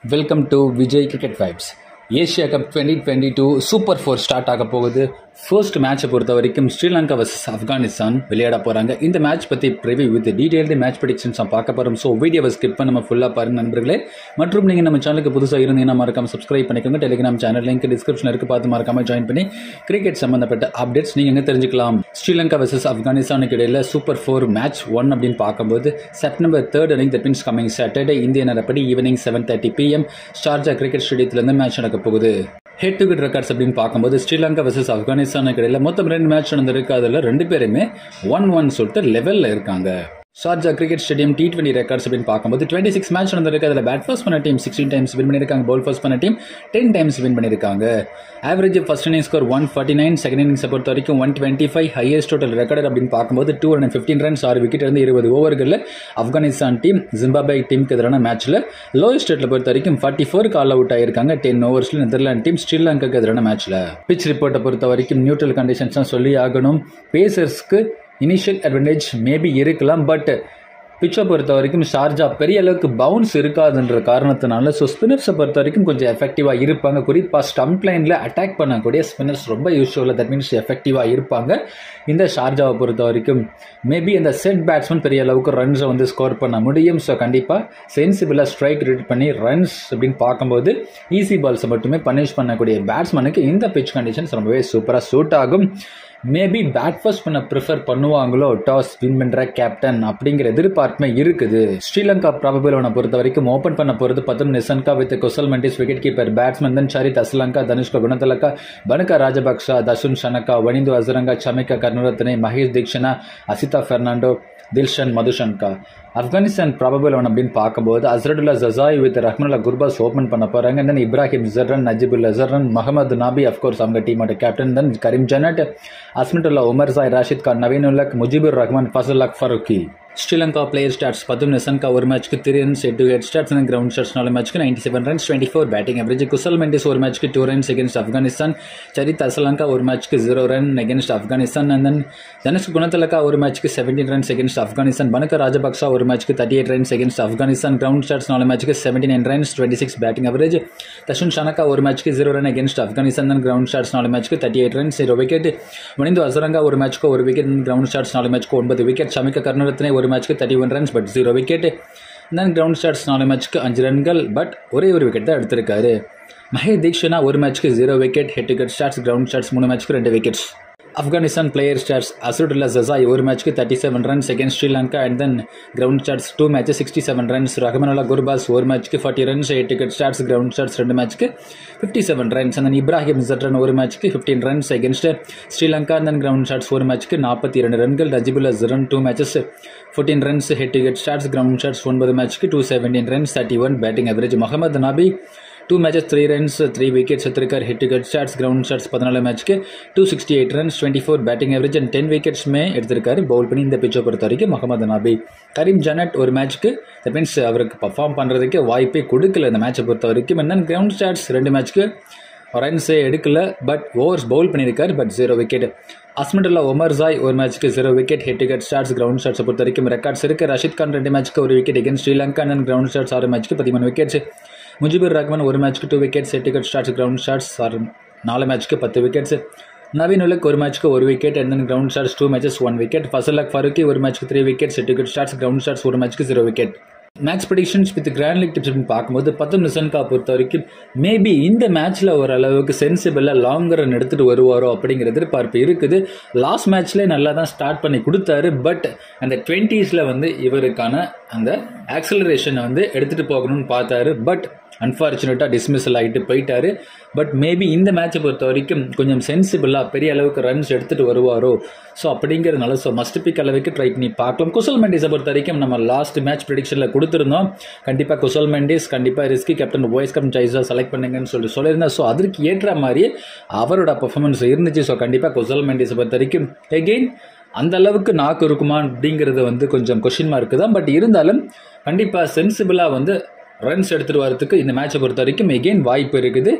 welcome to Vijay cricket vibes Asia Cup twenty twenty two super four start ஆக போகுது first மேட்சை பொறுத்த வரைக்கும் ஸ்ரீலங்கா வர்சஸ் ஆப்கானிஸ்தான் விளையாட போகிறாங்க இந்த மேட்ச் பற்றி preview with detailed match predictions பார்க்க போகிறோம் ஸோ வீடியோவை ஸ்கிப் பண்ண நம்ம ஃபுல்லாக பாருங்க நண்பர்களே மற்றும் நீங்கள் நம்ம சேனலுக்கு புதுசாக இருந்தீங்கன்னா மறக்காம சப்ஸ்கிரைப் பண்ணிக்கோங்க டெலிகிராம் சேனல் லிங்க் டிஸ்கிரிப்ஷன் இருக்கு பார்த்து மறக்காம ஜாயின் பண்ணி கிரிக்கெட் சம்பந்தப்பட்ட அப்டேட்ஸ் நீங்கள் எங்கே தெரிஞ்சுக்கலாம் ஸ்ரீலங்கா வர்சஸ் ஆப்கானிஸ்தானுக்கு இடையில சூப்பர் ஃபோர் மேட்ச் ஒன் அப்படின்னு பார்க்கும்போது செப்டம்பர் தேர்ட் அன்னைக்கு தட் மீன்ஸ் கமிங் சாட்டர்டே இந்திய நேரப்படி evening seven thirty PM Sharjah cricket ஸ்டேடியத்தில் மேட்ச் நடக்க போகுது ஹெட் டு ஹெட் ரெக்கார்ட்ஸ் அப்படின்னு பார்க்கும்போது ஸ்ரீலங்கா வர்சஸ் ஆப்கானிஸ்தானுக்கு இடையில மொத்தம் ரெண்டு மேட்ச் நடந்திருக்கு அதில் ரெண்டு பேருமே ஒன் ஒன் சொல்லிட்டு லெவலில் இருக்காங்க Sharjah cricket stadium T twenty records அப்படின்னு பார்க்கும்போது டுவெண்ட்டி சிக்ஸ் மேட்ச் நடந்திருக்கு அதில் பேட் ஃபர்ஸ்ட் பண்ண டீம் சிக்ஸ்டீன் டைம்ஸ் வின் பண்ணியிருக்காங்க பவுல் ஃபர்ஸ்ட் பண்ண டீம் டென் டைம்ஸ் வின் பண்ணியிருக்காங்க average first inning score one forty nine second இன்னிங்ஸை பொறுத்த வரைக்கும் one twenty five highest total record அப்படின்னு பார்க்கும்போது டூ ஹண்ட்ரட் ஃபிஃப்டின் ரன்ஸ் ஆறு விக்கெட் இருந்து இருபது ஓவர்களில் ஆப்கானிஸ்தான் டீம் ஜிம்பாபே டீமுக்கு எதிரான மேட்ச்சில் லோயஸ்ட் ரேட்டில் பொறுத்த வரைக்கும் ஃபார்ட்டி ஃபோருக்கு ஆல் அவுட் ஆயிருக்காங்க டென் ஓவர்ஸில் நெதர்லாந்து டீம் ஸ்ரீலங்காக்கு எதிரான மேட்ச்சில் பிச் ரிப்போர்ட்டை பொறுத்த வரைக்கும் நியூட்ரல் கண்டிஷன்ஸ் தான் சொல்லி ஆகணும் பேசர்ஸ்க்கு இனிஷியல் அட்வான்டேஜ் மேபி இருக்கலாம் பட் பிச்சை பொறுத்த வரைக்கும் ஷார்ஜா பெரிய அளவுக்கு பவுன்ஸ் இருக்காதுன்ற காரணத்தினால ஸோ ஸ்பின்னர்ஸை பொறுத்த வரைக்கும் கொஞ்சம் எஃபெக்டிவாக இருப்பாங்க குறிப்பாக ஸ்டம்ப் லைனில் அட்டாக் பண்ணக்கூடிய ஸ்பின்னர்ஸ் ரொம்ப யூஸ்வலாக தட் மீன்ஸ் எஃபெக்டிவாக இருப்பாங்க இந்த ஷார்ஜாவை பொறுத்த வரைக்கும் மேபி இந்த செட் பேட்ஸ்மேன் பெரிய அளவுக்கு ரன்ஸை வந்து ஸ்கோர் பண்ண முடியும் ஸோ கண்டிப்பாக சென்சிபிளாக ஸ்ட்ரைக் ரேட் பண்ணி ரன்ஸ் அப்படின்னு பார்க்கும்போது ஈஸி பால்ஸை மட்டுமே பனிஷ் பண்ணக்கூடிய பேட்ஸ்மேனுக்கு இந்த பிச் கண்டிஷன்ஸ் ரொம்பவே சூப்பராக சூட் ஆகும் மேபி பேட் ஃபர்ஸ்ட் பண்ண ப்ரிஃபர் பண்ணுவாங்களோ டாஸ் வின் பண்ணுற கேப்டன் அப்படிங்கிற எதிர்பார்ப்புமே இருக்குது ஸ்ரீலங்கா ப்ராபபிள் அவனை பொறுத்த வரைக்கும் ஓப்பன் பண்ண போகிறது Pathum Nissanka with Kusal Mendis wicket keeper batsman தன் ஷரித் அஸ்லங்கா தனுஷ்கா குணத்தலக்கா பனுகா ராஜபக்ஷா தசுன் ஷனக்கா வனிந்து அசரங்கா சமிகா கருணரத்னே மகேஷ் தீக்ஷனா அசிதா பெர்னாண்டோ தில்ஷன் மதுஷன்கா ஆப்கானிஸ்தான் ப்ராபபிள் ஒன் அப்படின்னு பார்க்கும்போது அசரடுல்லா ஜசாய் வித் ரஹ்மனுல்லா குர்பாஸ் ஓப்பன் பண்ண போகிறாங்க தென் இப்ராஹிம் ஜர்ரன் நஜிபுல்லா ஜர்ரன் முகமது நாபி அஃப்கோர்ஸ் அவங்க டீமோட captain then Karim Janat Azmatullah Omarzai Rashid Khan Naveen ul Haq Mujeeb Rahman Fazal Haq Farooqi Sri Lanka player stats Pathum Nissanka ஒரு மேட்ச்க்கு three runs head to head stats and ground stats நாலு மேட்ச்க்கு ninety seven runs twenty four batting average Kusal Mendis ஒரு மேட்ச்க்கு two runs against Afghanistan Charith Asalanka ஒரு மேட்ச்க்கு zero run against Afghanistan and then Danush Gunathilaka ஒரு மேட்ச்க்கு seventeen runs against Afghanistan Bhanuka Rajapaksa ஒரு மேட்ச்க்கு thirty eight runs against Afghanistan ground stats நாலு மேட்ச்க்கு seventy nine runs twenty six batting average Dasun Shanaka ஒரு மேட்ச்க்கு zero run against Afghanistan then ground stats நாலு மேட்ச்க்கு thirty eight runs zero wicket Wanindu Hasaranga ஒரு மேட்ச்க்கு ஒரு விக்கெட் கிரவுண்ட் ஸ்டார்ட்ஸ் நாலு மேட்ச்க்கு ஒன்பது விக்கெட் ஷமிகா கருணரத்னே ஒரு மேட்ச்க்கு thirty one runs but zero wicket then ground stats நாலு மேட்ச்க்கு அஞ்சு ரன்கள் பட் ஒரே ஒரு விக்கெட் தான் எடுத்திருக்காரு மஹே தீக்ஷனா ஒரு மேட்ச்க்கு zero wicket head wicket stats ground stats மூணு மேட்ச்க்கு ரெண்டு wickets Afghanistan player stats Hazratullah Zazai ஒரு மேட்ச்க்கு thirty seven runs against Sri Lanka and then ground stats two match sixty seven runs Rahmanullah Gurbaz ஒரு மேட்ச்க்கு forty runs eight wicket stats ground stats ரெண்டு மேட்ச்க்கு fifty seven runs and Ibrahim Zadran ஒரு மேட்ச்க்கு fifteen runs against Sri Lanka and then ground stats ஒரு மேட்ச்க்கு நாற்பத்தி இரண்டு ரன்கள் Najibullah Zadran two matches fourteen runs head wicket stats ground stats ஒன்பது மேட்ச்க்கு two seventeen runs thirty one batting average Mohammad Nabi two matches three runs three wickets எடுத்திருக்கார் hit wicket stats ground stats பதினாலு மேட்ச்க்கு two sixty eight runs twenty four batting average and ten விக்கெட்ஸ்மே எடுத்திருக்காரு bowl பண்ணி இந்த பிச்சை பொறுத்த வரைக்கும் முகமது நபி கரீம் ஜனட் ஒரு மேட்ச்க்கு தட் மீன்ஸ் அவருக்கு பர்ஃபார்ம் பண்ணுறதுக்கு வாய்ப்பே கொடுக்கல இந்த மேட்சை பொறுத்த வரைக்கும் என்ன கிரவுண்ட் ஸ்டார்ட்ஸ் ரெண்டு மேட்ச்க்கு ரன்ஸே எடுக்கல பட் ஓவர்ஸ் பவுல் பண்ணியிருக்காரு but zero wicket Azmatullah Omarzai ஒரு மேட்ச்க்கு zero wicket head wicket stats ground stats பொறுத்த வரைக்கும் ரெக்கார்ட்ஸ் இருக்கு ரஷித் கான் ரெண்டு மேட்ச்க்கு ஒரு wicket against Sri Lanka and ground stats ஆறு மேட்ச்க்கு பதிமூணு விக்கெட்ஸ் முஜிபுர் ரஹ்மான் ஒரு மேட்ச்க்கு டூ விக்கெட்ஸ் எட்டு விக்கெட் ஸ்டார்ட்ஸ் கிரவுண்ட் ஸ்டார்ட்ஸ் ஆறு நாலு மேட்ச்க்கு பத்து விக்கெட்ஸ் நவீன் உலக் ஒரு மேட்ச்க்கு ஒரு wicket and then ground stats two matches one wicket Fazal Haq Farooqi ஒரு மேட்ச்க்கு த்ரீ விக்கெட்ஸ் எட்டு விக்கெட் ஸ்டார்ட்ஸ் கிரவுண்ட் ஸ்டார்ட்ஸ் ஒரு மேட்ச்க்கு zero wicket match predictions with grand league tips அப்படின்னு பார்க்கும்போது பத்து நிசன்கா பொறுத்த வரைக்கும் மேபி இந்த மேட்ச்சில் ஓரளவுக்கு சென்சிபிளாக லாங் ரன் எடுத்துகிட்டு வருவாரோ அப்படிங்கிற எதிர்பார்ப்பு இருக்குது லாஸ்ட் மேட்ச்லேயே நல்லா தான் ஸ்டார்ட் பண்ணி கொடுத்தாரு பட் அந்த டுவெண்ட்டீஸில் வந்து இவருக்கான அந்த ஆக்சலரேஷனை வந்து எடுத்துகிட்டு போகணும்னு பார்த்தாரு பட் அன்ஃபார்ச்சுனேட்டாக டிஸ்மிஸல் ஆகிட்டு போயிட்டாரு பட் மேபி இந்த மேட்சை பொறுத்த வரைக்கும் கொஞ்சம் சென்சிபிளாக பெரிய அளவுக்கு ரன்ஸ் எடுத்துகிட்டு வருவாரோ ஸோ அப்படிங்கிறதுனால ஸோ மஸ்ட் பிக் அளவுக்கு ட்ரை பண்ணி பார்க்கலாம் குசல் மெண்டிஸை பொறுத்த வரைக்கும் நம்ம லாஸ்ட் மேட்ச் ப்ரிடிக்ஷனில் கொடுத்துருந்தோம் கண்டிப்பாக குசல் மெண்டிஸ் கண்டிப்பாக ரிஸ்கி கேப்டன் வாய்ஸ் கம் சாய்ஸாக செலக்ட் பண்ணுங்கன்னு சொல்லி சொல்லியிருந்தேன் ஸோ அதற்கு ஏற்ற மாதிரி அவரோட பர்ஃபார்மன்ஸ் இருந்துச்சு ஸோ கண்டிப்பாக குசல் மெண்டிஸை பொறுத்த வரைக்கும் எகெயின் அந்த அளவுக்கு நாக்கு இருக்குமா அப்படிங்கிறது வந்து கொஞ்சம் கொஷின் மார்க் தான் பட் இருந்தாலும் கண்டிப்பாக சென்சிபிளாக வந்து ரன்ஸ் எடுத்துகிட்டு வரதுக்கு இந்த மேட்சை பொறுத்த வரைக்கும் எகெயின் வாய்ப்பு இருக்குது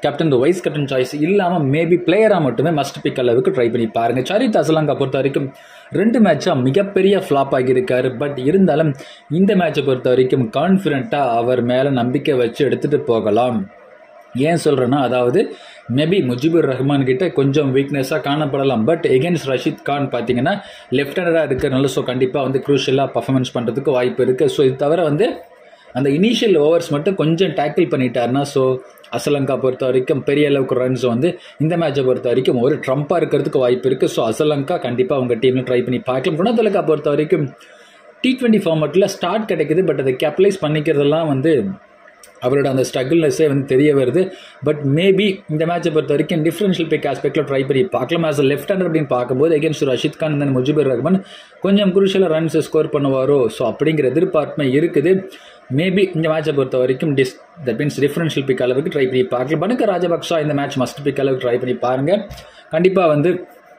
கேப்டன் வைஸ் கேப்டன் சாய்ஸ் இல்லாமல் மேபி பிளேயராக மட்டுமே மஸ்ட் பிக் அளவுக்கு ட்ரை பண்ணி பாருங்க சரித் அசலாங்கா பொறுத்த வரைக்கும் ரெண்டு மேட்சாக மிகப்பெரிய ஃப்ளாப் ஆகியிருக்காரு பட் இருந்தாலும் இந்த மேட்சை பொறுத்த வரைக்கும் கான்ஃபிடென்ட்டாக அவர் மேலே நம்பிக்கை வச்சு எடுத்துகிட்டு போகலாம் ஏன் சொல்கிறேன்னா அதாவது மேபி முஜிபுர் ரஹ்மான் கிட்ட கொஞ்சம் வீக்னஸாக காணப்படலாம் பட் எகென்ஸ்ட் ரஷீத் கான் பார்த்தீங்கன்னா லெஃப்ட் ஹேண்டராக இருக்கிறனால ஸோ கண்டிப்பாக வந்து க்ரூஷியலாக பர்ஃபார்மன்ஸ் பண்ணுறதுக்கு வாய்ப்பு இருக்குது ஸோ இது தவிர வந்து அந்த இனிஷியல் ஓவர்ஸ் மட்டும் கொஞ்சம் டேக்கிள் பண்ணிட்டாருன்னா ஸோ அசலங்கா பொறுத்த வரைக்கும் பெரிய அளவுக்கு ரன்ஸ் வந்து இந்த மேட்சை பொறுத்த வரைக்கும் ஒரு ட்ரம்ப்பாக இருக்கிறதுக்கு வாய்ப்பு இருக்குது ஸோ அசலங்கா கண்டிப்பாக அவங்க டீமில் ட்ரை பண்ணி பார்க்கலாம் குணத்திலக்கா பொறுத்த வரைக்கும் டி ட்வெண்ட்டி ஃபார்மேட்டில் ஸ்டார்ட் கிடைக்குது பட் அதை கேப்டலைஸ் பண்ணிக்கிறதெல்லாம் வந்து அவரோட அந்த ஸ்ட்ரகிள்னஸே வந்து தெரிய வருது பட் மேபி இந்த மேட்சை பொறுத்த வரைக்கும் டிஃப்ரென்ஷியல் பிக் ஆஸ்பெக்டில் ட்ரை பண்ணி பார்க்கலாம் ஆஸ் லெஃப்ட் ஹேண்டர் அப்படின்னு பார்க்கும்போது எகேன்ஸ்ட் ரஷித் கான் தென் முஜிபுர் ரஹ்மான் கொஞ்சம் குருஷியலாக ரன்ஸ் ஸ்கோர் பண்ணுவாரோ ஸோ அப்படிங்கிற எதிர்பார்ப்புமே இருக்குது மேபி இந்த மேட்சை பொறுத்த வரைக்கும் this that means differential pick அளவுக்கு ட்ரை பண்ணி பார்க்கலாம் பனுக்க ராஜபக்ஷா இந்த மேட்ச் மஸ்ட் பிக் அளவுக்கு ட்ரை பண்ணி பாருங்கள் கண்டிப்பாக வந்து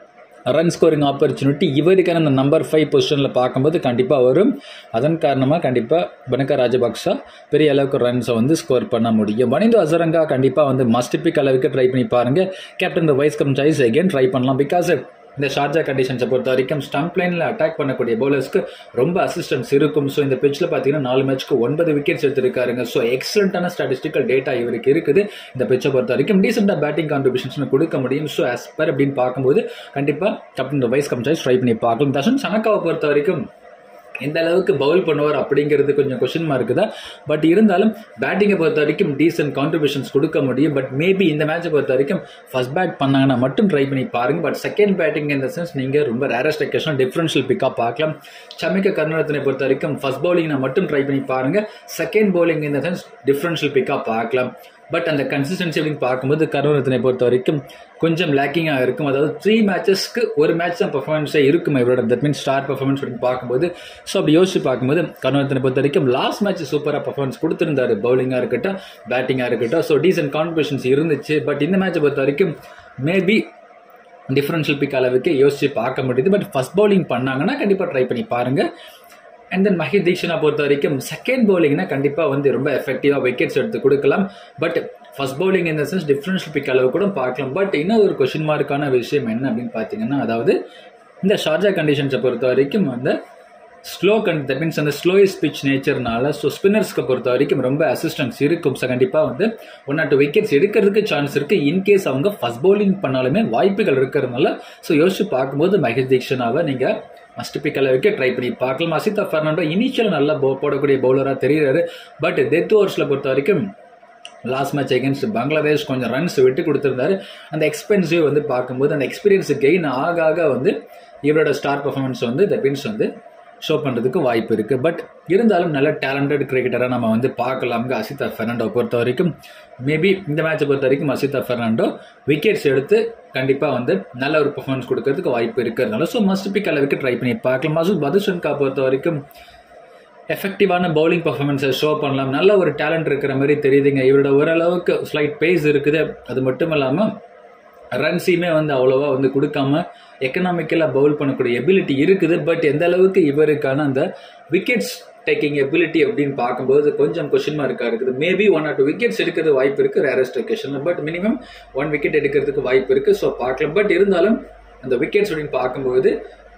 ரன் ஸ்கோரிங் ஆப்பர்ச்சுனிட்டி இவருக்கான அந்த நம்பர் ஃபைவ் பொசிஷனில் பார்க்கும்போது கண்டிப்பாக வரும் அதன் காரணமாக கண்டிப்பாக பனக ராஜபக்ஷா பெரிய அளவுக்கு ரன்ஸை வந்து ஸ்கோர் பண்ண முடியும் வனிந்து அசரங்கா கண்டிப்பாக வந்து மஸ்ட் பிக் அளவுக்கு ட்ரை பண்ணி பாருங்கள் captain vice cum choice again try பண்ணலாம் பிகாஸ் இந்த ஷார்ஜா கண்டிஷன்ஸை பொறுத்த வரைக்கும் ஸ்டம்ப் லைனில் அட்டாக் பண்ணக்கூடிய பவுலர்ஸ்க்கு ரொம்ப அசிஸ்டன்ஸ் இருக்கும் ஸோ இந்த பிச்சில் பார்த்தீங்கன்னா நாலு மேட்ச்க்கு ஒன்பது விக்கெட்ஸ் எடுத்திருக்காருங்க ஸோ எக்ஸலண்ட்டான ஸ்டாட்டிஸ்டிக்கல் டேட்டா இவருக்கு இருக்குது இந்த பிச்சை பொறுத்த வரைக்கும் டீசெண்டாக பேட்டிங் கான்ட்ரிபியூஷன்ஸ் கொடுக்க முடியும் ஸோ ஆஸ் பர் அப்படின்னு பார்க்கும்போது கண்டிப்பாக captain vice cum choice try பண்ணி பார்க்கலாம் தர்ஷன் சனக்காவை பொறுத்த வரைக்கும் எந்த அளவுக்கு பவுல் பண்ணுவார் அப்படிங்கிறது கொஞ்சம் கொஷின் மார்க் தான் பட் இருந்தாலும் பேட்டிங்கை பொறுத்த வரைக்கும் டீசென்ட் கான்ட்ரிபியூஷன்ஸ் கொடுக்க முடியும் பட் மேபி இந்த மேட்சை பொறுத்த வரைக்கும் ஃபர்ஸ்ட் பேட் பண்ணாங்கன்னா மட்டும் ட்ரை பண்ணி பாருங்க பட் செகண்ட் பேட்டிங் இந்த சென்ஸ் நீங்கள் ரொம்ப ரேரஸ்ட் அக்கேஷன் டிஃபரன்ஷியல் பிக்காக பார்க்கலாம் சமிக்க கருணரத்னை பொறுத்த வரைக்கும் ஃபர்ஸ்ட் பவுலிங் மட்டும் ட்ரை பண்ணி பாருங்க செகண்ட் பவுலிங் இந்த சென்ஸ் டிஃபரன்ஷியல் பிக்காக பார்க்கலாம் பட் அந்த கன்சிஸ்டன்சி அப்படின்னு பார்க்கும்போது கருணரத்னை பொறுத்த வரைக்கும் கொஞ்சம் லேக்கிங்காக இருக்கும் அதாவது த்ரீ மேட்சஸ்க்கு ஒரு மேட்ச் தான் பர்ஃபார்மன்ஸே இருக்கும் இவரோட தட் மீன்ஸ் ஸ்டார் பர்ஃபார்மன்ஸ் அப்படின்னு பார்க்கும்போது ஸோ அப்படி யோசிச்சு பார்க்கும்போது கருணரத்னை பொறுத்த வரைக்கும் லாஸ்ட் மேட்ச் சூப்பராக பர்ஃபார்மன்ஸ் கொடுத்துருந்தாரு பவுலிங்காக இருக்கட்டும் பேட்டிங்காக இருக்கட்டும் ஸோ டீசென்ட் கான்ட்ரிபியூஷன்ஸ் இருந்துச்சு பட் இந்த மேட்சை பொறுத்த வரைக்கும் மேபி டிஃப்ரென்ஷியல் பிக் அளவுக்கு யோசிச்சு பார்க்க முடியுது பட் ஃபர்ஸ்ட் பவுலிங் பண்ணாங்கன்னா கண்டிப்பாக ட்ரை பண்ணி பாருங்கள் அண்ட் தென் மஹித் தீக்ஷனா பொறுத்த வரைக்கும் செகண்ட் பவுலிங்னா கண்டிப்பாக வந்து ரொம்ப எஃபெக்டிவாக விக்கெட்ஸ் எடுத்து கொடுக்கலாம் பட் ஃபர்ஸ்ட் பவுலிங் இந்த சென்ஸ் டிஃப்ரென்ஷியல் பிக் அளவு கூட பார்க்கலாம் பட் இன்னும் ஒரு கொஷின் மார்க்கான விஷயம் என்ன அப்படின்னு பார்த்தீங்கன்னா அதாவது இந்த ஷார்ஜா கண்டிஷன்ஸை பொறுத்த வரைக்கும் அந்த ஸ்லோ கன் தட் மீன்ஸ் அந்த ஸ்லோயஸ்ட் பிச் நேச்சர்னால ஸோ ஸ்பின்னர்ஸ்க்கு பொறுத்த வரைக்கும் ரொம்ப அசிஸ்டன்ஸ் இருக்கும் ஸோ கண்டிப்பாக வந்து ஒன் ஆர் டூ விக்கெட்ஸ் எடுக்கிறதுக்கு சான்ஸ் இருக்குது இன்கேஸ் அவங்க ஃபர்ஸ்ட் பவுலிங் பண்ணாலுமே வாய்ப்புகள் இருக்கிறதுனால ஸோ யோசிச்சு பார்க்கும்போது மகேஷ் தீக்ஷனாவை நீங்கள் மஸ்ட் பிக் அளவுக்கு ட்ரை பண்ணி பார்க்கலாம் அசிதா ஃபெர்னாண்டோ இனிஷியல் நல்லா போடக்கூடிய பவுலராக தெரியுறாரு பட் டெத் ஓவர்ஸில் பொறுத்த வரைக்கும் லாஸ்ட் மேட்ச் அகேன்ஸ்ட் பங்களாதேஷ் கொஞ்சம் ரன்ஸ் விட்டு கொடுத்துருந்தாரு அந்த எக்ஸ்பென்சிவ் வந்து பார்க்கும்போது அந்த எக்ஸ்பீரியன்ஸ் கெயின் ஆக ஆக வந்து இவரோட ஸ்டார் பர்ஃபார்மன்ஸ் வந்து த பின்ஸ் வந்து ஷோ பண்ணுறதுக்கு வாய்ப்பு இருக்குது பட் இருந்தாலும் நல்ல டேலண்டட் கிரிக்கெட்டராக நம்ம வந்து பார்க்கலாம்ங்க அசிதா ஃபெர்னாண்டோ பொறுத்த வரைக்கும் மேபி இந்த மேட்சை பொறுத்த வரைக்கும் அசிதா ஃபெர்னாண்டோ விக்கெட்ஸ் எடுத்து கண்டிப்பாக வந்து நல்ல ஒரு பர்ஃபார்மன்ஸ் கொடுக்கறதுக்கு வாய்ப்பு இருக்கிறதுனால ஸோ மஸ்ட் பிக் அளவுக்கு ட்ரை பண்ணி பார்க்கலாம் மசூத் பதுஷன்கா பொறுத்த வரைக்கும் எஃபெக்டிவான பவுலிங் பர்ஃபார்மன்ஸை ஷோ பண்ணலாம் நல்ல ஒரு டேலண்ட் இருக்கிற மாதிரி தெரியுதுங்க இவரோட ஓரளவுக்கு ஸ்லைட் பேஸ் இருக்குது அது மட்டும் இல்லாமல் ரன்ஸையுமே வந்து அவ்வளோவா வந்து கொடுக்காம எக்கனாமிக்கலாக பவுல் பண்ணக்கூடிய எபிலிட்டி இருக்குது பட் எந்த அளவுக்கு இவருக்கான அந்த விக்கெட்ஸ் டேக்கிங் எபிலிட்டி அப்படின்னு பார்க்கும்போது கொஞ்சம் கொஷின் மார்க்காக இருக்குது maybe one or two wickets எடுக்கிறது வாய்ப்பு இருக்குது ரேரஸ்ட் ஒகேஷனில் பட் மினிமம் ஒன் விக்கெட் எடுக்கிறதுக்கு வாய்ப்பு இருக்குது ஸோ பார்க்கலாம் பட் இருந்தாலும் அந்த விக்கெட்ஸ் அப்படின்னு பார்க்கும்போது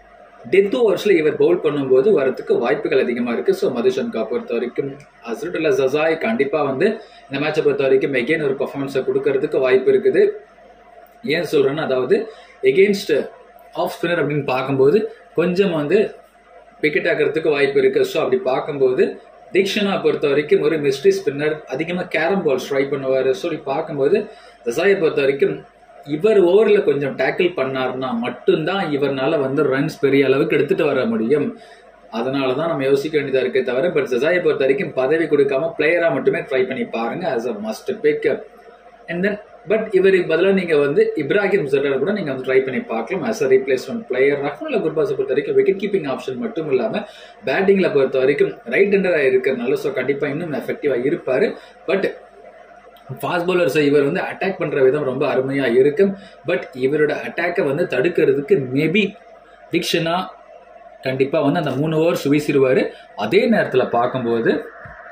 டெத் ஓவர்ஸில் இவர் பவுல் பண்ணும்போது வரதுக்கு வாய்ப்புகள் அதிகமாக இருக்குது ஸோ மதுஷன்கா பொறுத்த வரைக்கும் அசருட்டுல்லா ஜசாய் கண்டிப்பாக வந்து இந்த மேட்சை பொறுத்த வரைக்கும் எகெயின் ஒரு பர்ஃபார்மன்ஸை கொடுக்கறதுக்கு வாய்ப்பு இருக்குது ஏன் சொல்கிறேன்னா அதாவது எகெயின்ஸ்ட் ஆஃப் ஸ்பின்னர் அப்படின்னு பார்க்கும்போது கொஞ்சம் வந்து விக்கெட் ஆகிறதுக்கு வாய்ப்பு இருக்குது ஸோ அப்படி பார்க்கும்போது தீக்ஷனா பொறுத்த வரைக்கும் ஒரு மிஸ்ட்ரி ஸ்பின்னர் அதிகமாக கேரம் பால்ஸ் ட்ரை பண்ணுவார் ஸோ அப்படி பார்க்கும்போது ஜசாயை பொறுத்த வரைக்கும் இவர் ஓவரில் கொஞ்சம் டேக்கிள் பண்ணார்னா மட்டும்தான் இவர்னால வந்து ரன்ஸ் பெரிய அளவுக்கு எடுத்துட்டு வர முடியும் அதனால தான் நம்ம யோசிக்க வேண்டியதாக இருக்கே தவிர பட் ஜசாயை பொறுத்த வரைக்கும் பதவி கொடுக்காம பிளேயராக மட்டுமே ட்ரை பண்ணி பாருங்க as a must pick and then but இவருக்கு பதிலாக நீங்கள் வந்து இப்ராஹிம் ஜட்டர் கூட நீங்கள் வந்து ட்ரை பண்ணி பார்க்கலாம் as a replacement player Rahmanullah குர்பாஸை பொறுத்த வரைக்கும் விக்கெட் கீப்பிங் ஆப்ஷன் மட்டும் இல்லாமல் பேட்டிங்கில் பொறுத்த வரைக்கும் ரைட் ஹேண்டராக இருக்கிறனால ஸோ கண்டிப்பாக இன்னும் எஃபெக்டிவாக இருப்பார் பட் ஃபாஸ்ட் பவுலர்ஸை இவர் வந்து அட்டாக் பண்ணுற விதம் ரொம்ப அருமையாக இருக்கும் பட் இவரோட அட்டாக்கை வந்து தடுக்கிறதுக்கு மேபி தீக்ஷனா கண்டிப்பாக வந்து அந்த மூணு ஓவர்ஸ் வீசிடுவார் அதே நேரத்தில் பார்க்கும்போது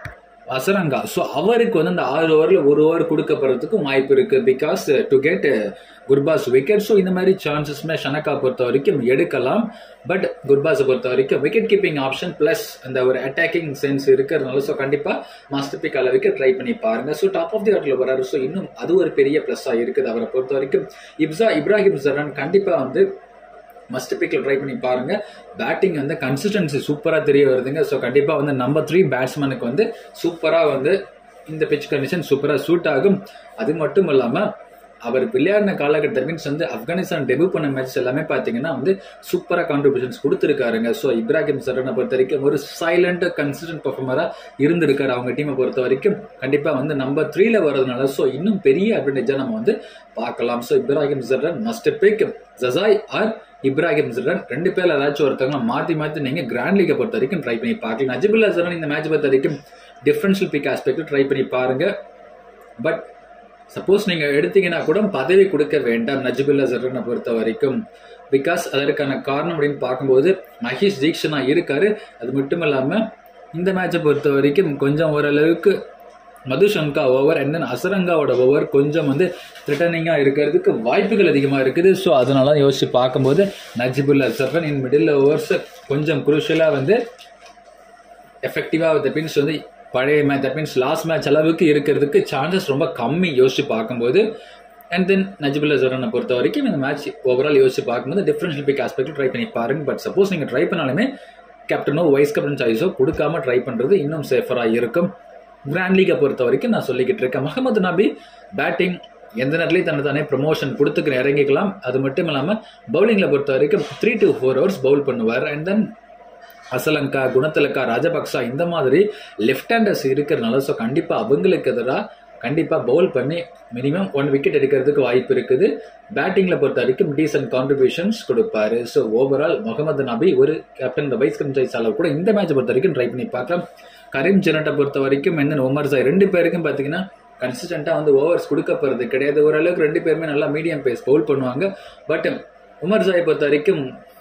அசரங்கா ஸோ அவருக்கு வந்து அந்த ஆறு ஓவரில் ஒரு ஓவர் கொடுக்கப்படுறதுக்கும் வாய்ப்பு இருக்கு because to get Gurbaz wicket so இந்த மாதிரி சான்சஸ்மே ஷனக்கா பொறுத்த வரைக்கும் எடுக்கலாம் பட் குர்பாஸை பொறுத்த வரைக்கும் விக்கெட் கீப்பிங் ஆப்ஷன் பிளஸ் அந்த ஒரு அட்டாக்கிங் சென்ஸ் இருக்கிறதுனால ஸோ கண்டிப்பாக மாஸ்டர் பிக் அளவுக்கு ட்ரை பண்ணி பாருங்க ஸோ டாப் ஆஃப் தி ஆர்டர்ல வராரு ஸோ இன்னும் அது ஒரு பெரிய ப்ளஸ்ஸாக இருக்குது அவரை பொறுத்த வரைக்கும் இப்சா இப்ராஹிம் ஜரான் கண்டிப்பாக வந்து மஸ்ட் பிக்கில் ட்ரை பண்ணி பாருங்க பேட்டிங் வந்து கன்சிஸ்டன்சி சூப்பராக தெரிய வருதுங்க ஸோ கண்டிப்பாக வந்து நம்பர் த்ரீ பேட்ஸ்மேனுக்கு வந்து சூப்பராக வந்து இந்த பிச் கண்டிஷன் சூப்பராக சூட் ஆகும் அது மட்டும் இல்லாமல் அவர் விளையாடின காலகட்டத்தில் மீன்ஸ் வந்து ஆப்கானிஸ்தான் டெபியூ பண்ண மேட்ச் எல்லாமே பார்த்தீங்கன்னா வந்து சூப்பராக கான்ட்ரிபியூஷன்ஸ் கொடுத்துருக்காருங்க ஸோ இப்ராஹிம் சரனை பொறுத்த வரைக்கும் ஒரு சைலண்ட் கன்சிஸ்டன்ட் பர்ஃபார்மராக இருந்திருக்காரு அவங்க டீமை பொறுத்த வரைக்கும் கண்டிப்பாக வந்து நம்பர் த்ரீல வர்றதுனால ஸோ இன்னும் பெரிய அட்வான்டேஜாக நம்ம வந்து பார்க்கலாம் so Ibrahim Zadran must pick Zazai or Ibrahim Zadran ரெண்டு பேர்ல ஏதாச்சும் ஒருத்தவங்க மாத்தி மாத்தி நீங்க கிராண்ட் லீகை பொறுத்த வரைக்கும் ட்ரை பண்ணி பார்க்கலாம் நஜிபுல்லா ஜரன் இந்த மேட்ச் பொறுத்த வரைக்கும் டிஃபரன்ஷியல் பிக் ஆஸ்பெக்ட் ட்ரை பண்ணி பாருங்க பட் சப்போஸ் நீங்க எடுத்தீங்கன்னா கூட பதவி கொடுக்க வேண்டாம் நஜிபுல்லா ஜரனை பொறுத்த வரைக்கும் பிகாஸ் அதற்கான காரணம் அப்படின்னு பார்க்கும்போது மகேஷ் தீக்ஷனா இருக்காரு அது மட்டும் இல்லாம இந்த மேட்சை பொறுத்த வரைக்கும் கொஞ்சம் ஓரளவுக்கு மதுஷங்கா ஓவர் அண்ட் தென் அசரங்காவோட ஓவர் கொஞ்சம் வந்து த்ரிட்டனிங்காக இருக்கிறதுக்கு வாய்ப்புகள் அதிகமாக இருக்குது ஸோ அதனால யோசிச்சு பார்க்கும்போது Najibullah Zadran in middle overs கொஞ்சம் குரூஷியலாக வந்து எஃபெக்டிவாக தட் மீன்ஸ் வந்து பழைய match that means last match அளவுக்கு இருக்கிறதுக்கு சான்சஸ் ரொம்ப கம்மி யோசிச்சு பார்க்கும்போது அண்ட் தென் நஜிபுல்லா ஜரனை பொறுத்த வரைக்கும் இந்த மேட்ச் ஓவரால் யோசிச்சு பார்க்கும்போது டிஃபரன்ஷியல் பிக் ஆஸ்பெக்ட் ட்ரை பண்ணி பாருங்க பட் சப்போஸ் நீங்கள் ட்ரை பண்ணாலுமே கேப்டனோ வைஸ் கேப்டன் சாய்ஸோ கொடுக்காம ட்ரை பண்ணுறது இன்னும் சேஃபராக இருக்கும் கிராண்ட் லீகை பொறுத்த வரைக்கும் நான் சொல்லிக்கிட்டு இருக்கேன் முகமது நபி பேட்டிங் எந்த நேரத்துலையும் தன்னை தானே ப்ரமோஷன் கொடுத்துக்கிற இறங்கிக்கலாம் அது மட்டும் இல்லாமல் பவுலிங்கில் பொறுத்த வரைக்கும் three to four overs bowl பண்ணுவார் அண்ட் தென் அசலங்கா குணத்திலக்கா ராஜபக்சா இந்த மாதிரி லெஃப்ட் ஹேண்டர்ஸ் இருக்கிறனால ஸோ கண்டிப்பாக அவங்களுக்கு எதிராக கண்டிப்பாக பவுல் பண்ணி மினிமம் ஒன் விக்கெட் எடுக்கிறதுக்கு வாய்ப்பு இருக்குது பேட்டிங்கில் பொறுத்த வரைக்கும் டீசென்ட் கான்ட்ரிபியூஷன்ஸ் கொடுப்பாரு ஸோ ஓவரால் முகமது நபி ஒரு கேப்டன் வைஸ் கேப்டன் அளவு கூட இந்த மேட்ச் பொறுத்த வரைக்கும் ட்ரை பண்ணி பார்க்கலாம் கரீம் ஜெனட்டை பொறுத்த வரைக்கும் என்ன ஒமர் சாய் ரெண்டு பேருக்கும் பார்த்தீங்கன்னா கன்சிஸ்டண்ட்டாக வந்து ஓவர்ஸ் கொடுக்கப்படுறது கிடையாது ஓரளவுக்கு ரெண்டு பேருமே நல்லா மீடியம் பேஸ் பவுல் பண்ணுவாங்க பட் உமர் சாயை பொறுத்த வரைக்கும்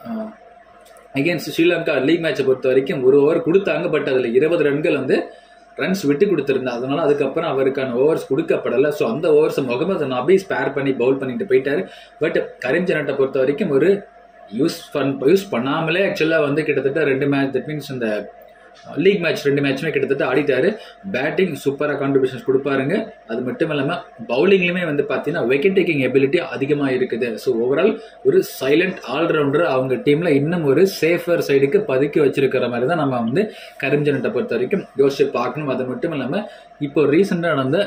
அகேன்ஸ்ட் ஸ்ரீலங்கா லீக் மேட்சை பொறுத்த வரைக்கும் ஒரு ஓவர் கொடுத்தாங்க பட் அதில் இருபது ரன்கள் வந்து ரன்ஸ் விட்டு கொடுத்துருந்தா அதனால அதுக்கப்புறம் அவருக்கான ஓவர்ஸ் கொடுக்கப்படலை ஸோ அந்த ஓவர்ஸ் முகமது நபி ஸ்பேர் பண்ணி பவுல் பண்ணிட்டு போயிட்டாரு பட் கரீம் ஜெனட்டை பொறுத்த வரைக்கும் ஒரு யூஸ் பண் யூஸ் பண்ணாமலே ஆக்சுவலாக வந்து கிட்டத்தட்ட ரெண்டு மேட்ச் தட் மீன்ஸ் இந்த லீக் மேட்ச் ரெண்டு மேட்ச்சுமே கிட்டத்தட்ட ஆடிட்டாரு பேட்டிங் சூப்பராக கான்ட்ரிபியூஷன்ஸ் கொடுப்பாருங்க அது மட்டும் இல்லாமல் பவுலிங்லையுமே வந்து பார்த்தீங்கன்னா விக்கெட் டேக்கிங் எபிலிட்டி அதிகமாக இருக்குது ஸோ ஓவரால் ஒரு சைலண்ட் ஆல்ரவுண்டர் அவங்க டீமில் இன்னும் ஒரு சேஃபர் சைடுக்கு பதுக்கி வச்சிருக்கிற மாதிரி தான் நம்ம வந்து கரிஞ்சனட்டை பொறுத்த வரைக்கும் யோசிச்சு பார்க்கணும் அது மட்டும் இல்லாமல் இப்போ ரீசெண்டாக நடந்த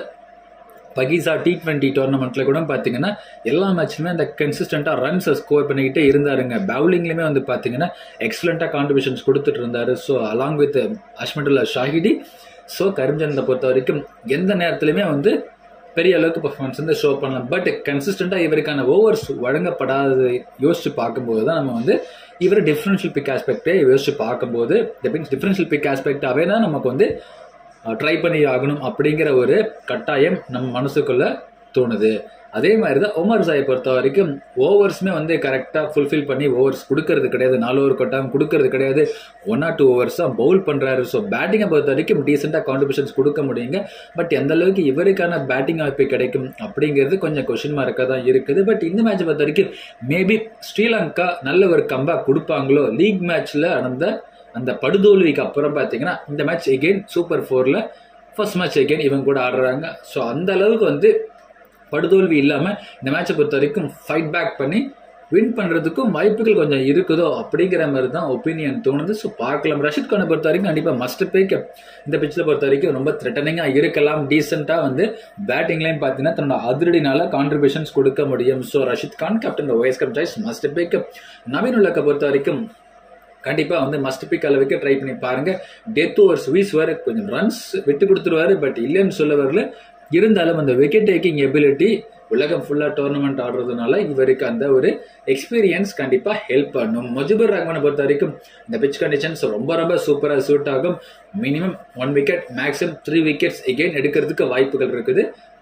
பகீசா டி டுவெண்ட்டி டோர்னமெண்ட்ல கூட பார்த்தீங்கன்னா எல்லா மேட்ச்லுமே அந்த கன்சிஸ்டண்டாக ரன்ஸை ஸ்கோர் பண்ணிக்கிட்டே இருந்தாருங்க பவுலிங்லையுமே வந்து பார்த்தீங்கன்னா எக்ஸலண்ட்டாக கான்ட்ரிபியூஷன்ஸ் கொடுத்துட்டு இருந்தாரு so along with Hashmatullah Shahidi so கரிம்ஜனை பொறுத்த வரைக்கும் எந்த நேரத்துலையுமே வந்து பெரிய அளவுக்கு பர்ஃபார்மன்ஸ் வந்து ஷோ பண்ணலாம் பட் கன்சிஸ்டண்டாக இவருக்கான ஓவர்ஸ் வழங்கப்படாத யோசிச்சு பார்க்கும்போது தான் நம்ம வந்து இவர் டிஃப்ரென்ஷியல் பிக் ஆஸ்பெக்டே யோசிச்சு பார்க்கும்போது மீன்ஸ் டிஃப்ரென்ஷியல் பிக் ஆஸ்பெக்டாகவே தான் நமக்கு வந்து ட்ரை பண்ணி ஆகணும் அப்படிங்கிற ஒரு கட்டாயம் நம்ம மனசுக்குள்ள தோணுது அதே மாதிரி தான் ஒமர் சாயை பொறுத்த வரைக்கும் ஓவர்ஸுமே வந்து கரெக்டாக ஃபுல்ஃபில் பண்ணி ஓவர்ஸ் கொடுக்கறது கிடையாது நாலு ஓவர் கொட்டாமல் கொடுக்கறது கிடையாது ஒன் ஆர் டூ ஓவர்ஸ் தான் பவுல் பண்ணுறாரு ஸோ பேட்டிங்கை பொறுத்த வரைக்கும் டீசெண்டாக கான்ட்ரிபியூஷன்ஸ் கொடுக்க முடியுங்க பட் எந்த அளவுக்கு இவருக்கான பேட்டிங் வாய்ப்பு கிடைக்கும் அப்படிங்கிறது கொஞ்சம் கொஷின் மார்க்காக தான் இருக்குது பட் இந்த மேட்சை பொறுத்த வரைக்கும் மேபி ஸ்ரீலங்கா நல்ல ஒரு கம்பேக் கொடுப்பாங்களோ லீக் மேட்ச்சில் நடந்த அந்த படுதோல்விக்கு அப்புறம் பார்த்தீங்கன்னா இந்த மேட்ச் எகெயின் சூப்பர் ஃபோரில் ஃபர்ஸ்ட் மேட்ச் எகெயின் இவங்க கூட ஆடுறாங்க ஸோ அந்த அளவுக்கு வந்து படுதோல்வி இல்லாமல் இந்த மேட்சை பொறுத்த வரைக்கும் ஃபைட் பேக் பண்ணி வின் பண்ணுறதுக்கும் வாய்ப்புகள் கொஞ்சம் இருக்குதோ அப்படிங்கிற மாதிரி தான் ஒப்பீனியன் தோணுது ஸோ பார்க்கலாம் ரஷித் கானை பொறுத்த வரைக்கும் கண்டிப்பாக மஸ்ட் பேக் இந்த பிச்சில் பொறுத்த வரைக்கும் ரொம்ப த்ரெட்டனிங்காக இருக்கலாம் டீசெண்டாக வந்து பேட்டிங்லேயும் பார்த்தீங்கன்னா தன்னோட அதிரடினால கான்ட்ரிபியூஷன்ஸ் கொடுக்க முடியும் so Rashid Khan captain vice cap choice must pick Naveen உலக்கை பொறுத்த வரைக்கும் கண்டிப்பாக வந்து மஸ்ட் பிக் அளவுக்கு ட்ரை பண்ணி பாருங்க டெத் ஓவர்ஸ் வீசுவார் கொஞ்சம் ரன்ஸ் விட்டு கொடுத்துருவாரு பட் இல்லைன்னு சொல்ல வரல இருந்தாலும் அந்த விக்கெட் டேக்கிங் எபிலிட்டி உலகம் ஃபுல்லாக டோர்னமெண்ட் ஆடுறதுனால இவருக்கு அந்த ஒரு எக்ஸ்பீரியன்ஸ் கண்டிப்பாக ஹெல்ப் பண்ணும் முஜிபுர் ரஹ்மானை பொறுத்த வரைக்கும் இந்த பிச் கண்டிஷன்ஸ் ரொம்ப ரொம்ப சூப்பராக சூட் ஆகும் minimum one wicket maximum three wickets again எடுக்கிறதுக்கு வாய்ப்புகள் இருக்குது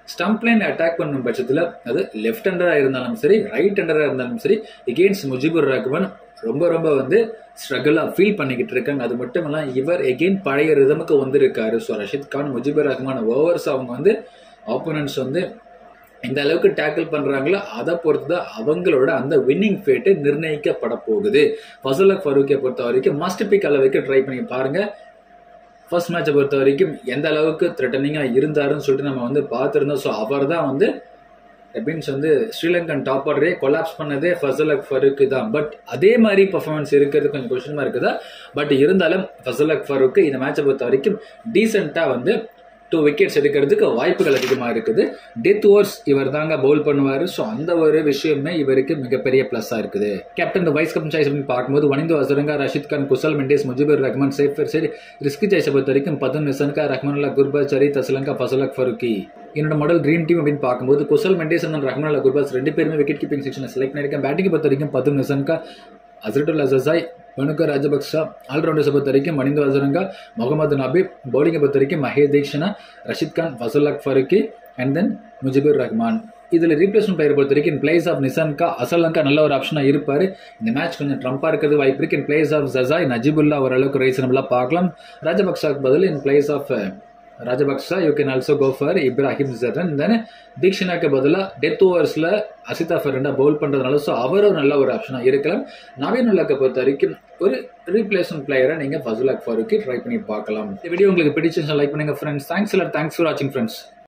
ஸ்டம்ப் லைன் அட்டாக் பண்ணும் பட்சத்தில் அது லெஃப்ட் ஹேண்டராக இருந்தாலும் சரி ரைட் ஹேண்டராக இருந்தாலும் சரி எகெயின்ஸ்ட் முஜிபுர் ரஹ்மான் ரொம்ப ரொம்ப வந்து ஸ்ட்ரகிளாக ஃபீல் பண்ணிக்கிட்டு இருக்காங்க அது மட்டும் இல்லாமல் இவர் எகெயின் பழைய ரிதமுக்கு வந்திருக்காரு ஸோ ரஷித் கான் முஜிபுர் ரஹ்மான் ஓவர்ஸ் அவங்க வந்து ஆப்போனன்ட்ஸ் வந்து இந்த அளவுக்கு டேக்கிள் பண்றாங்களோ அதை பொறுத்து தான் அவங்களோட அந்த வின்னிங் ஃபேட்டு நிர்ணயிக்கப்பட போகுது ஃபசலக் ஃபரூக்கை பொறுத்த வரைக்கும் மஸ்ட் பிக் அளவுக்கு ட்ரை பண்ணி பாருங்க ஃபர்ஸ்ட் மேட்சை பொறுத்த வரைக்கும் எந்த அளவுக்கு த்ரெட்டனிங்காக இருந்தாருன்னு சொல்லிட்டு நம்ம வந்து பார்த்துருந்தோம் ஸோ அவர் தான் வந்து மீன்ஸ் வந்து ஸ்ரீலங்கன் டாப் ஆர்டரே கொலாப்ஸ் பண்ணதே ஃபசல் அக் ஃபருக் தான் பட் அதே மாதிரி பர்ஃபார்மன்ஸ் இருக்கிறது கொஞ்சம் கொஸ்டின் இருக்குதா பட் இருந்தாலும் ஃபசல் அக் ஃபருக் இந்த மேட்சை பொறுத்த வரைக்கும் டீசெண்டாக வந்து டூ விக்கெட்ஸ் எடுக்கிறதுக்கு வாய்ப்புகள் அதிகமாக இருக்குது டெத் ஓவர்ஸ் இவர் தாங்க பவுல் பண்ணுவார் ஸோ அந்த ஒரு விஷயமே இவருக்கு மிகப்பெரிய ப்ளஸ்ஸாக இருக்குது கேப்டன் வைஸ் கேப்டன் சாய்ஸ் அப்படின்னு பார்க்கும்போது வனிந்து அசரங்கா ரஷித் கான் குசல் மெண்டேஸ் முஜிபுர் ரஹ்மான் சேஃபர் சரி ரிஸ்க் சாய்ஸை பொறுத்த வரைக்கும் பதுன் நிசன்கா ரஹ்மானுல்லா குர்பாஸ் சரித் அசலங்கா ஃபசலக் ஃபருக்கி என்னோட மாடல் ட்ரீம் டீம் அப்படின்னு பார்க்கும்போது குசல் மெண்டேஸ் அண்ட் ரஹ்மானுல்லா குர்பாஸ் ரெண்டு பேருமே விக்கெட் கீப்பிங் செக்ஷனை செலக்ட் பண்ணியிருக்கேன் பேட்டிங் பொறுத்த வரைக்கும் பதுன் நிசன்கா அசரட்டுல் அசசாய் மனுக்க ராஜபக்சா ஆல்ரவுண்டர்ஸை பொறுத்த வரைக்கும் மணிந்த வசரங்கா முகமது நபீப் பவுலிங்கை பொறுத்த வரைக்கும் மஹேஷ் தீக்ஷனா ரஷித் கான் ஃபசலக் ஃபருக்கி அண்ட் தென் முஜிபுர் ரஹ்மான் இதில் ரீப்ளேஸ்மெண்ட் பிளேயர் பொறுத்த வரைக்கும் பிளேஸ் ஆஃப் நிசான்கா அசலங்கா நல்ல ஒரு ஆப்ஷனாக இருப்பார் இந்த மேட்ச் கொஞ்சம் ட்ரம்பாக இருக்கிறது வாய்ப்பு இருக்கு in place of Zazai Najibullah ஓரளவுக்கு ரீசனபிளாக பார்க்கலாம் ராஜபக்சாக்கு பதில் in place of Rajapaksa you can also go for Ibrahim Zadran then தீக்ஷனாக்கு பதிலாக டெத் ஓவர்ஸில் அசிதா ஃபெரண்டா பவுல் பண்ணுறதுனால ஸோ அவரும் நல்ல ஒரு ஆப்ஷனாக இருக்கலாம் நவீன் உல்லாக்கை பொறுத்த வரைக்கும் ஒரு ரீப்ளேஸ்மெண்ட் பிளேயரை நீங்கள் ஃபசுலாக் ஃபாருக்கு ட்ரை பண்ணி பார்க்கலாம் இந்த வீடியோ உங்களுக்கு பிடிச்சிருந்தா லைக் பண்ணுங்க ஃப்ரெண்ட்ஸ் தேங்க்ஸ் இல்லை தேங்க்ஸ் ஃபார் வாட்சிங் ஃப்ரெண்ட்ஸ்